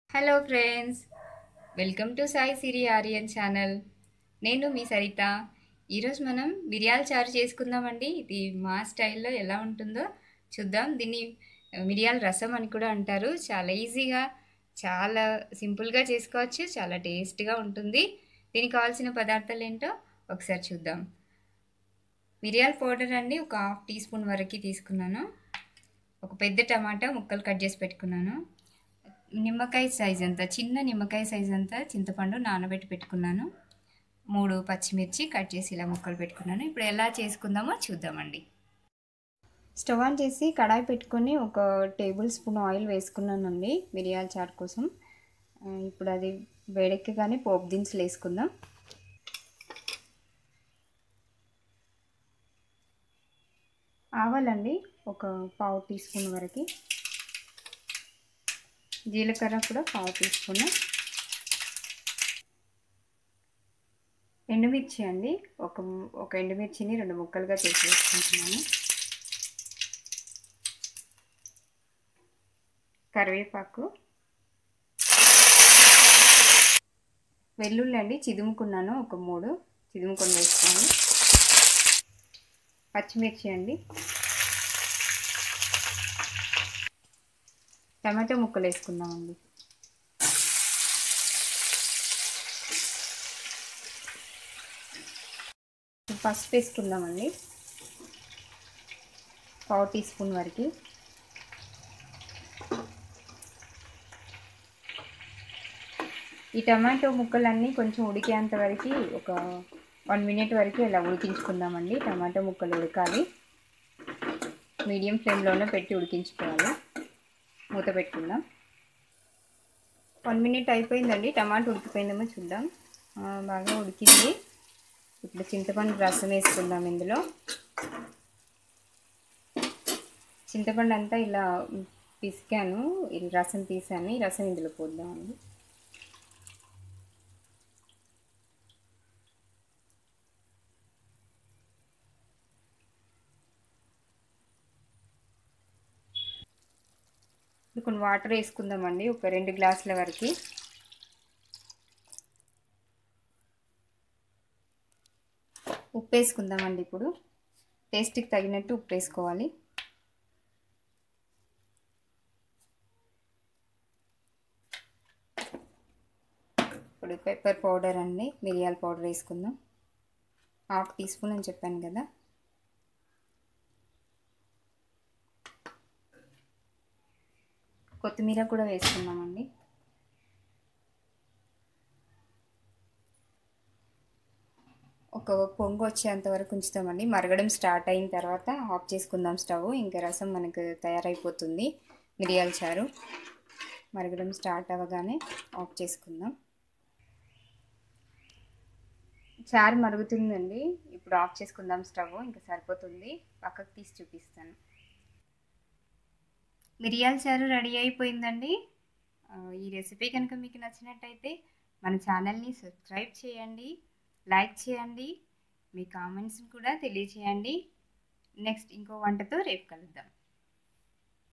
hello friends welcome to Sai Siri Aryan channel నేను మీ సరిత ఈరోజు మనం మిరియాల చారు చేసుకుందామండి ఇది మా స్టైల్లో ఎలా ఉంటుందో చూద్దాం దీన్ని మిరియాల రసం అని కూడా అంటారు చాలా ఈజీగా చాలా సింపుల్గా చేసుకోవచ్చు చాలా టేస్ట్గా ఉంటుంది దీనికి కావాల్సిన పదార్థాలు ఏంటో ఒకసారి చూద్దాం మిరియాల పౌడర్ అండి ఒక హాఫ్ టీ స్పూన్ వరకు తీసుకున్నాను ఒక పెద్ద టమాటా ముక్కలు కట్ చేసి పెట్టుకున్నాను నిమ్మకాయ సైజ్ అంతా చిన్న నిమ్మకాయ సైజ్ అంతా చింతపండు నానబెట్టి పెట్టుకున్నాను మూడు పచ్చిమిర్చి కట్ చేసి ఇలా ముక్కలు పెట్టుకున్నాను ఇప్పుడు ఎలా చేసుకుందామో చూద్దామండి స్టవ్ ఆన్ చేసి కడాయి పెట్టుకొని ఒక టేబుల్ స్పూన్ ఆయిల్ వేసుకున్నానండి మిరియాల చారు కోసం ఇప్పుడు అది వేడెక్కగానే పోపు దినుసులు వేసుకుందాం ఆవాలండి ఒక పావు టీ స్పూన్ వరకు జీలకర్ర కూడా పావు టీ స్పూన్ ఎండుమిర్చి అండి ఒక ఒక ఎండుమిర్చిని రెండు ముక్కలుగా చేసి వేసుకుంటున్నాను కరివేపాకు వెల్లుల్లి అండి చిదుముకున్నాను ఒక మూడు చిదుముకొని వేసుకోండి పచ్చిమిర్చి అండి టమాటో ముక్కలు వేసుకుందామండి పసుపు వేసుకుందామండి పావు టీ స్పూన్ వరకు ఈ టమాటో ముక్కలన్నీ కొంచెం ఉడికేంత వరకు ఒక వన్ మినిట్ వరకు ఇలా ఉడికించుకుందామండి టమాటో ముక్కలు ఉడకాలి మీడియం ఫ్లేమ్లోనే పెట్టి ఉడికించుకోవాలి మూత పెట్టుకుందాం వన్ మినిట్ అయిపోయిందండి టమాటా ఉడికిపోయిందేమో చూద్దాం బాగా ఉడికింది ఇప్పుడు చింతపండు రసం వేసుకుందాం ఇందులో చింతపండు అంతా ఇలా పిసికాను ఇది రసం తీసాను ఈ రసం ఇందులో పోద్దామండి కొన్ని వాటర్ వేసుకుందామండి ఒక రెండు గ్లాసుల వరకు ఉప్పు వేసుకుందామండి ఇప్పుడు టేస్ట్కి తగినట్టు ఉప్పు వేసుకోవాలి ఇప్పుడు పెప్పర్ పౌడర్ అండి మిరియాల పౌడర్ వేసుకుందాం హాఫ్ టీ స్పూన్ అని చెప్పాను కదా కొత్తిమీర కూడా వేసుకున్నామండి ఒక పొంగు వచ్చేంత వరకు ఉంచుతామండి మరగడం స్టార్ట్ అయిన తర్వాత ఆఫ్ చేసుకుందాం స్టవ్ ఇంకా రసం మనకు తయారైపోతుంది మిరియాల చారు మరగడం స్టార్ట్ అవ్వగానే ఆఫ్ చేసుకుందాం చారు మరుగుతుందండి ఇప్పుడు ఆఫ్ చేసుకుందాం స్టవ్ ఇంకా సరిపోతుంది పక్కకు తీసి చూపిస్తాను మిరియాల చారు రెడీ అయిపోయిందండి ఈ రెసిపీ కనుక మీకు నచ్చినట్టయితే మన ఛానల్ని సబ్స్క్రైబ్ చేయండి లైక్ చేయండి మీ కామెంట్స్ని కూడా తెలియచేయండి నెక్స్ట్ ఇంకో వంటతో రేపు కలుద్దాం